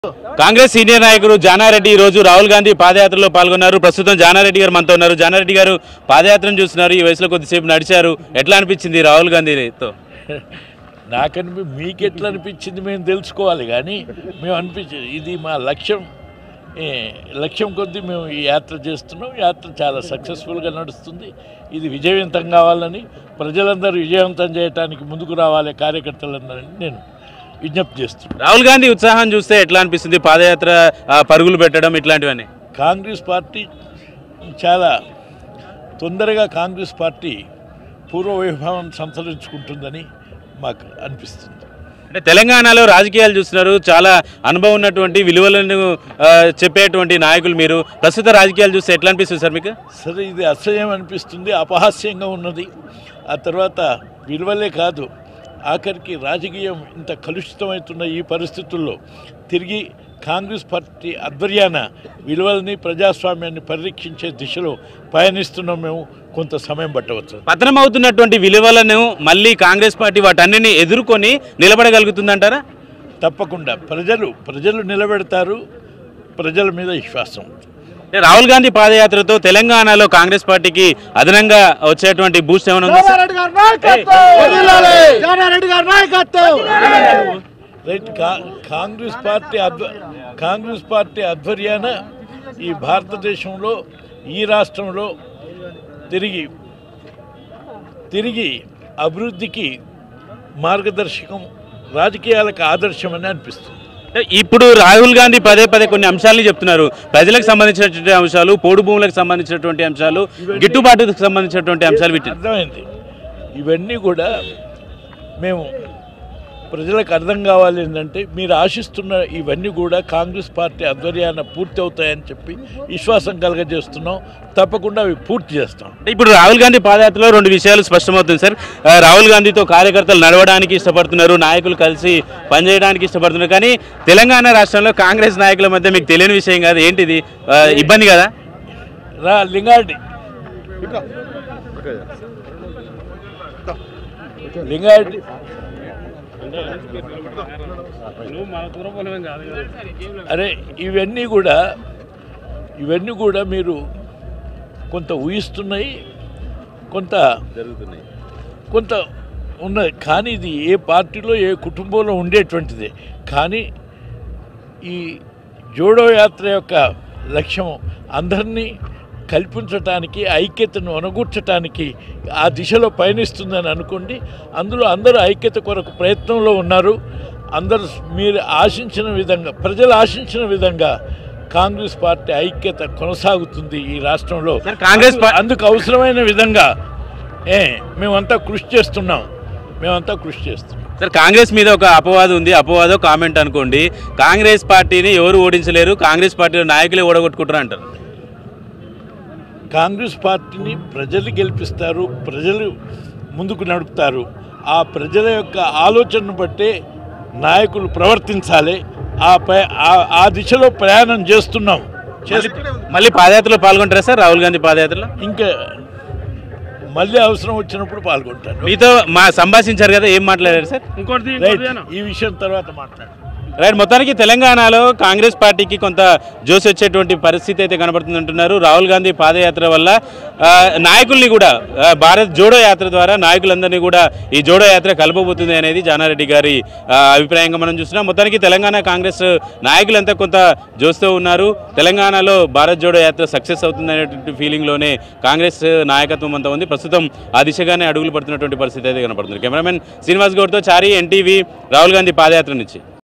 Congress senior నాయకుడు జానారెడ్డి ఈ రోజు రాహుల్ గాంధీ పాదయాత్రలో పాల్గొన్నారు ప్రస్తుతం జానారెడ్డి గారు మనతో ఉన్నారు జానారెడ్డి గారు పాదయాత్రను చూస్తున్నారు ఈ వయసులో కొద్దిసేపు నడిచారు ఎట్లా అనిపించింది రాహుల్ గాంధీతో నాకనిపి మీకు ఎట్లా అనిపించింది మేము తెలుసుకోవాలి కానీ మేము అనిపించింది ఇది మా లక్ష్యం ఏ, లక్ష్యం కొద్దీ మేము ఈ యాత్ర చేస్తున్నాం యాత్ర చాలా సక్సెస్ఫుల్గా నడుస్తుంది ఇది విజయవంతం కావాలని ప్రజలందరూ విజయవంతం చేయడానికి ముందుకు రావాలి కార్యకర్తలందరూ నేను విజ్ఞప్తి చేస్తున్నాను రాహుల్ గాంధీ ఉత్సాహం చూస్తే ఎట్లా అనిపిస్తుంది పాదయాత్ర ఆ, పరుగులు పెట్టడం ఇట్లాంటివన్నీ కాంగ్రెస్ పార్టీ చాలా తొందరగా కాంగ్రెస్ పార్టీ పూర్వ వైభవం సంతరించుకుంటుందని మాకు అనిపిస్తుంది అంటే తెలంగాణలో రాజకీయాలు చూస్తున్నారు చాలా అనుభవం ఉన్నటువంటి విలువలను ఆ, చెప్పేటువంటి నాయకులు మీరు ప్రస్తుత రాజకీయాలు చూస్తే ఎట్లా అనిపిస్తుంది సార్ మీకు సరే ఇది అసహ్యం అనిపిస్తుంది అపహాస్యంగా ఉన్నది ఆ తర్వాత విలువలే కాదు ఆఖరికి రాజకీయం ఇంత కలుషితమవుతున్న ఈ పరిస్థితుల్లో తిరిగి కాంగ్రెస్ పార్టీ ఆధ్వర్యాన విలువల్ని ప్రజాస్వామ్యాన్ని పరిరక్షించే దిశలో పయనిస్తున్నాం మేము కొంత సమయం పట్టవచ్చు పతనం అవుతున్నటువంటి విలువలను మళ్ళీ కాంగ్రెస్ పార్టీ వాటన్నిటిని ఎదుర్కొని నిలబడగలుగుతుందంటారా తప్పకుండా ప్రజలు ప్రజలు నిలబెడతారు ప్రజల మీద విశ్వాసం అంటే రాహుల్ గాంధీ పాదయాత్రతో తెలంగాణలో కాంగ్రెస్ పార్టీకి అదనంగా వచ్చేటువంటి బూస్ట్ ఏమైనా ఉందా సార్? జానారెడ్డి గారి నాయకత్వం జానారెడ్డి గారి నాయకత్వం రైట్ కా కాంగ్రెస్ పార్టీ ఆధ్వ కాంగ్రెస్ పార్టీ ఆధ్వర్యాన ఈ భారతదేశంలో ఈ రాష్ట్రంలో తిరిగి తిరిగి అభివృద్ధికి మార్గదర్శకం రాజకీయాలకు ఆదర్శమని అనిపిస్తుంది అంటే ఇప్పుడు రాహుల్ గాంధీ పదే పదే కొన్ని అంశాలని చెప్తున్నారు ప్రజలకు సంబంధించినటువంటి అంశాలు పోడు భూములకు సంబంధించినటువంటి అంశాలు గిట్టుబాటుకు సంబంధించినటువంటి అంశాలు వీటి అర్థమైంది ఇవన్నీ కూడా మేము ప్రజలకు అర్థం కావాలి ఏంటంటే మీరు ఆశిస్తున్న ఇవన్నీ కూడా కాంగ్రెస్ పార్టీ ఆధ్వర్యాన పూర్తి అవుతాయని చెప్పి విశ్వాసం కలగజేస్తున్నాం తప్పకుండా అవి పూర్తి చేస్తాం అంటే ఇప్పుడు రాహుల్ గాంధీ పాదయాత్రలో రెండు విషయాలు స్పష్టమవుతుంది సార్ ఆ, రాహుల్ గాంధీతో కార్యకర్తలు నడవడానికి ఇష్టపడుతున్నారు నాయకులు కలిసి పనిచేయడానికి ఇష్టపడుతున్నారు కానీ తెలంగాణ రాష్ట్రంలో కాంగ్రెస్ నాయకుల మధ్య మీకు తెలియని విషయం కాదు ఏంటిది ఆ, ఇబ్బంది కదా రా లింగారెడ్డి లింగారెడ్డి అరే ఇవన్నీ కూడా ఇవన్నీ కూడా మీరు కొంత ఊహిస్తున్నాయి కొంత కొంత ఉన్నది కానీ ఇది ఏ పార్టీలో ఏ కుటుంబంలో ఉండేటువంటిదే కానీ ఈ జోడో యాత్ర యొక్క లక్ష్యం అందరినీ కల్పించటానికి ఐక్యతను అనుగూర్చటానికి ఆ దిశలో పయనిస్తుందని అనుకోండి అందులో అందరూ ఐక్యత కొరకు ప్రయత్నంలో ఉన్నారు అందరూ మీరు ఆశించిన విధంగా ప్రజలు ఆశించిన విధంగా కాంగ్రెస్ పార్టీ ఐక్యత కొనసాగుతుంది ఈ రాష్ట్రంలో సార్, కాంగ్రెస్ పా- అందుకు అవసరమైన విధంగా ఏ మేమంతా కృషి చేస్తున్నాం మేమంతా కృషి చేస్తున్నాం సార్ కాంగ్రెస్ మీద ఒక అపవాదం ఉంది అపవాదం కామెంట్ అనుకోండి కాంగ్రెస్ పార్టీని ఎవరు ఓడించలేరు కాంగ్రెస్ పార్టీలో నాయకులే ఓడగొట్టుకుంటారు అంటారు కాంగ్రెస్ పార్టీని ప్రజలు గెలిపిస్తారు ప్రజలు ముందుకు నడుపుతారు ఆ ప్రజల యొక్క ఆలోచనను బట్టే నాయకులు ప్రవర్తించాలి ఆ ప- ఆ- ఆ దిశలో ప్రయాణం చేస్తున్నాం చేస్తూ మళ్ళీ పాదయాత్రలో పాల్గొంటారా సార్ రాహుల్ గాంధీ పాదయాత్రలో ఇంకా మళ్ళీ అవసరం వచ్చినప్పుడు పాల్గొంటాను మీతో మా సంభాషించారు కదా ఏం మాట్లాడారు సార్ రైట్ ఈ విషయం తర్వాత మాట్లాడు రైట్ మొత్తానికి తెలంగాణలో కాంగ్రెస్ పార్టీకి కొంత జోసి వచ్చేటువంటి పరిస్థితి అయితే కనబడుతుంది అంటున్నారు రాహుల్ గాంధీ పాదయాత్ర వల్ల ఆ, నాయకుల్ని కూడా ఆ, భారత్ జోడో యాత్ర ద్వారా నాయకులందరినీ కూడా ఈ జోడో యాత్ర కలపబోతుంది అనేది జానారెడ్డి గారి ఆ, అభిప్రాయంగా మనం చూస్తున్నాం మొత్తానికి తెలంగాణ కాంగ్రెస్ నాయకులంతా కొంత జోస్తో ఉన్నారు తెలంగాణలో భారత్ జోడో యాత్ర సక్సెస్ అవుతుంది అనేటువంటి ఫీలింగ్లోనే కాంగ్రెస్ నాయకత్వం అంతా ఉంది ప్రస్తుతం ఆ దిశగానే అడుగులు పడుతున్నటువంటి పరిస్థితి అయితే కనబడుతుంది కెమెరామెన్ శ్రీనివాస్ గౌడ్తో చారి ఎన్టీవీ రాహుల్ గాంధీ పాదయాత్ర నుంచి